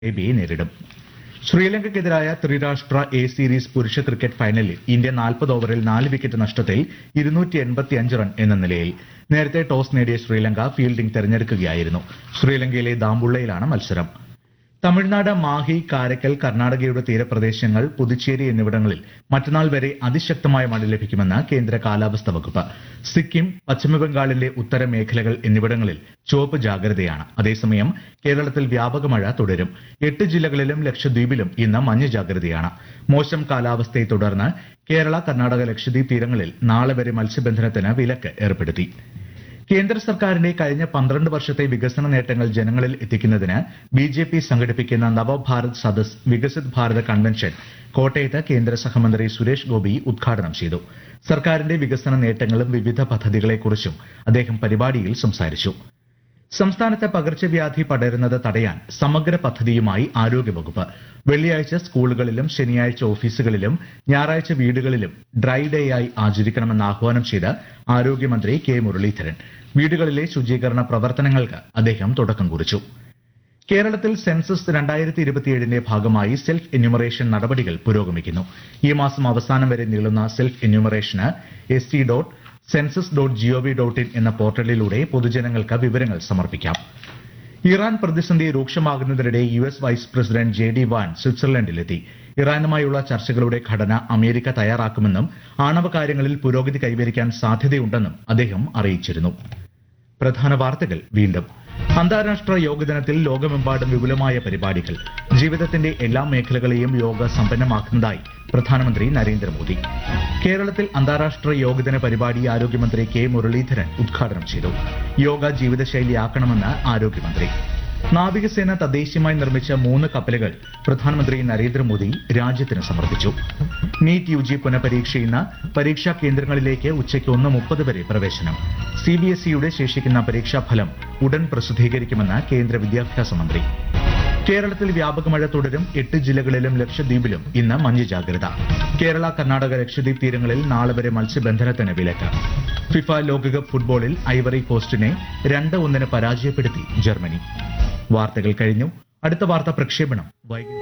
അറേബ്യയെ നേരിടും ശ്രീലങ്കയ്ക്കെതിരായ ത്രിരാഷ്ട്ര എ സീരീസ് പുരുഷ ക്രിക്കറ്റ് ഫൈനലിൽ ഇന്ത്യ നാൽപ്പത് ഓവറിൽ നാല് വിക്കറ്റ് നഷ്ടത്തിൽ ഇരുന്നൂറ്റി എൺപത്തിയഞ്ച് റൺ എന്ന നിലയിൽ നേരത്തെ ടോസ് നേടിയ ശ്രീലങ്ക ഫീൽഡിംഗ് തെരഞ്ഞെടുക്കുകയായിരുന്നു ശ്രീലങ്കയിലെ ദാമ്പുള്ളയിലാണ് മത്സരം തമിഴ്നാട് മാഹി കാരക്കൽ കർണാടകയുടെ തീരപ്രദേശങ്ങൾ പുതുച്ചേരി എന്നിവിടങ്ങളിൽ മറ്റന്നാൾ വരെ അതിശക്തമായ മഴ ലഭിക്കുമെന്ന് കേന്ദ്ര കാലാവസ്ഥാ വകുപ്പ് സിക്കിം പശ്ചിമബംഗാളിലെ ഉത്തര മേഖലകൾ എന്നിവിടങ്ങളിൽ ചുവപ്പ് ജാഗ്രതയാണ് അതേസമയം കേരളത്തിൽ വ്യാപക മഴ തുടരും എട്ട് ജില്ലകളിലും ലക്ഷദ്വീപിലും ഇന്ന് മഞ്ഞ ജാഗ്രതയാണ് മോശം കാലാവസ്ഥയെ തുടർന്ന് കേരള കർണാടക ലക്ഷദ്വീപ് തീരങ്ങളിൽ നാളെ വരെ മത്സ്യബന്ധനത്തിന് വിലക്ക് ഏർപ്പെടുത്തി കേന്ദ്ര സർക്കാരിന്റെ കഴിഞ്ഞ പന്ത്രണ്ട് വർഷത്തെ വികസന നേട്ടങ്ങൾ ജനങ്ങളിൽ എത്തിക്കുന്നതിന് ബി ജെ പി സംഘടിപ്പിക്കുന്ന നവഭാരത് സദസ് വികസിത് ഭാരത് കൺവെൻഷൻ കോട്ടയത്ത് കേന്ദ്ര സഹമന്ത്രി സുരേഷ് ഗോപി ഉദ്ഘാടനം ചെയ്തു സർക്കാരിന്റെ വികസന നേട്ടങ്ങളും വിവിധ പദ്ധതികളെക്കുറിച്ചും അദ്ദേഹം പരിപാടിയിൽ സംസാരിച്ചു സംസ്ഥാനത്ത് പകർച്ചവ്യാധി പടരുന്നത് തടയാൻ സമഗ്ര പദ്ധതിയുമായി ആരോഗ്യവകുപ്പ് വെള്ളിയാഴ്ച സ്കൂളുകളിലും ശനിയാഴ്ച ഓഫീസുകളിലും ഞായറാഴ്ച വീടുകളിലും ഡ്രൈ ഡേ ആയി ആചരിക്കണമെന്ന് ആഹ്വാനം ചെയ്ത് ആരോഗ്യമന്ത്രി കെ മുരളീധരൻ വീടുകളിലെ ശുചീകരണ പ്രവർത്തനങ്ങൾക്ക് അദ്ദേഹം തുടക്കം കുറിച്ചു കേരളത്തിൽ സെൻസസ് രണ്ടായിരത്തി ഇരുപത്തിയേഴിന്റെ ഭാഗമായി സെൽഫ് എന്യൂമറേഷൻ നടപടികൾ പുരോഗമിക്കുന്നു ഈ മാസം അവസാനം വരെ നീളുന്ന സെൽഫ് എന്യൂമറേഷന് S T dot census dot G O V dot in എന്ന പോർട്ടലിലൂടെ പൊതുജനങ്ങൾക്ക് വിവരങ്ങൾ സമർപ്പിക്കാം ഇറാൻ പ്രതിസന്ധി രൂക്ഷമാകുന്നതിനിടെ U S vice president J D Vance സ്വിറ്റ്സർലൻഡിലെത്തി ഇറാനുമായുള്ള ചർച്ചകളുടെ ഘടന അമേരിക്ക തയ്യാറാക്കുമെന്നും ആണവ കാര്യങ്ങളിൽ പുരോഗതി കൈവരിക്കാൻ സാധ്യതയുണ്ടെന്നും അദ്ദേഹം അറിയിച്ചിരുന്നു പ്രധാന വാർത്തകൾ വീണ്ടും അന്താരാഷ്ട്ര യോഗ ദിനത്തിൽ ലോകമെമ്പാടും വിപുലമായ പരിപാടികൾ ജീവിതത്തിന്റെ എല്ലാ മേഖലകളെയും യോഗ സമ്പന്നമാക്കുന്നതായി പ്രധാനമന്ത്രി നരേന്ദ്രമോദി കേരളത്തിൽ അന്താരാഷ്ട്ര യോഗദിന പരിപാടി ആരോഗ്യമന്ത്രി കെ മുരളീധരൻ ഉദ്ഘാടനം ചെയ്തു യോഗ ജീവിതശൈലിയാക്കണമെന്ന് ആരോഗ്യമന്ത്രി നാവികസേന തദ്ദേശീയമായി നിർമ്മിച്ച മൂന്ന് കപ്പലുകൾ പ്രധാനമന്ത്രി നരേന്ദ്രമോദി രാജ്യത്തിന് സമർപ്പിച്ചു നീറ്റ് യു ജി പുനഃപരീക്ഷ ഇന്ന് പരീക്ഷാ കേന്ദ്രങ്ങളിലേക്ക് ഉച്ചയ്ക്ക് ഒന്ന് മുപ്പത് വരെ പ്രവേശനം സി ബി എസ് ഇയുടെ ശേഷിക്കുന്ന പരീക്ഷാഫലം ഉടൻ പ്രസിദ്ധീകരിക്കുമെന്ന് കേന്ദ്ര വിദ്യാഭ്യാസ മന്ത്രി കേരളത്തിൽ വ്യാപക മഴ തുടരും എട്ട് ജില്ലകളിലും ലക്ഷദ്വീപിലും ഇന്ന് മഞ്ഞ ജാഗ്രത കേരള കർണാടക ലക്ഷദ്വീപ് തീരങ്ങളിൽ നാളെ വരെ മത്സ്യബന്ധനത്തിന് വിലക്ക് ഫിഫ ലോകകപ്പ് ഫുട്ബോളിൽ ഐവറി കോസ്റ്റിനെ രണ്ട് ഒന്നിന് പരാജയപ്പെടുത്തി ജർമ്മനി വാർത്തകൾ കഴിഞ്ഞു അടുത്ത വാർത്താ പ്രക്ഷേപണം വൈകിട്ട്